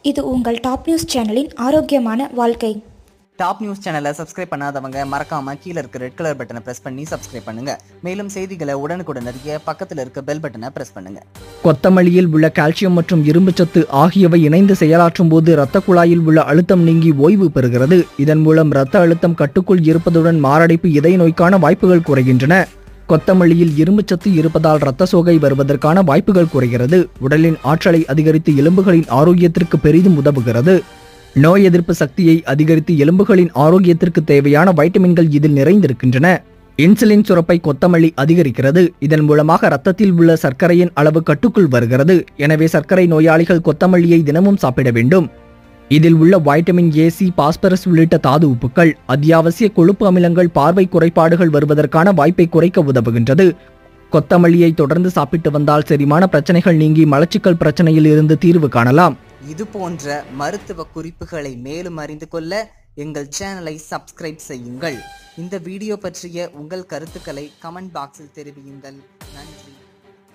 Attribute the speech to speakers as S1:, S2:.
S1: இது உங்கள் top news சேனலின் ஆரோக்கியமான வாழ்க்கை
S2: டாப் நியூஸ் சேனலை சப்ஸ்கிரைப் பண்ணாதவங்க மறக்காம கீழே இருக்க ரெட் கலர் பட்டனை பிரஸ் பண்ணி சப்ஸ்கிரைப் பண்ணுங்க மேலும் செய்திகளை உடனுக்குடன் அறிய பக்கத்தில் இருக்க பெல் பட்டனை பிரஸ் பண்ணுங்க
S3: கொத்தமல்லியில் உள்ள கால்சியம் மற்றும் இரும்புச்சத்து ஆகியவை இணைந்து செயலாற்றும் போது இரத்த குழாயில் உள்ள அழுத்தம் நீங்கி ஓய்வு பெறுகிறது இதன் மூலம் இரத்த அழுத்தம் கட்டுக்குள் இருப்பதுடன் மாரடைப்பு இதய நோய்க்கான வாய்ப்புகள் குறைகின்றன கொத்தமல்லியில் இரும்புச்சத்து இருப்பதால் இரத்த சோகை வருவதற்கான வாய்ப்புகள் குறைகிறது உடலின் ஆற்றலை அதிகரித்து எலும்புகளின் ஆரோக்கியத்திற்கு பெரிதும் உதவுகிறது நோய் எதிர்ப்பு சக்தியை அதிகரித்து எலும்புகளின் ஆரோக்கியத்திற்கு தேவையான வைட்டமின்கள் இதில் நிறைந்திருக்கின்றன இன்சுலின் சுரப்பை கொத்தமல்லி அதிகரிக்கிறது இதன் மூலமாக ரத்தத்தில் உள்ள சர்க்கரையின் அளவு கட்டுக்குள் வருகிறது எனவே சர்க்கரை நோயாளிகள் கொத்தமல்லியை தினமும் சாப்பிட வேண்டும் இதில் உள்ள வைட்டமின் ஏ சி பாஸ்பரஸ் உள்ளிட்ட தாது உப்புக்கள் அத்தியாவசிய கொழுப்பு அமிலங்கள் பார்வை குறைபாடுகள் வருவதற்கான வாய்ப்பை குறைக்க உதவுகின்றது கொத்தமல்லியை தொடர்ந்து சாப்பிட்டு வந்தால் செரிமான பிரச்சனைகள் நீங்கி மலச்சிக்கல் பிரச்சனையில் இருந்து தீர்வு காணலாம்
S2: இது போன்ற மருத்துவ குறிப்புகளை மேலும் அறிந்து கொள்ள எங்கள் சேனலை சப்ஸ்கிரைப் செய்யுங்கள் இந்த வீடியோ பற்றிய உங்கள் கருத்துக்களை கமெண்ட் பாக்ஸில் தெரிவியுங்கள் நன்றி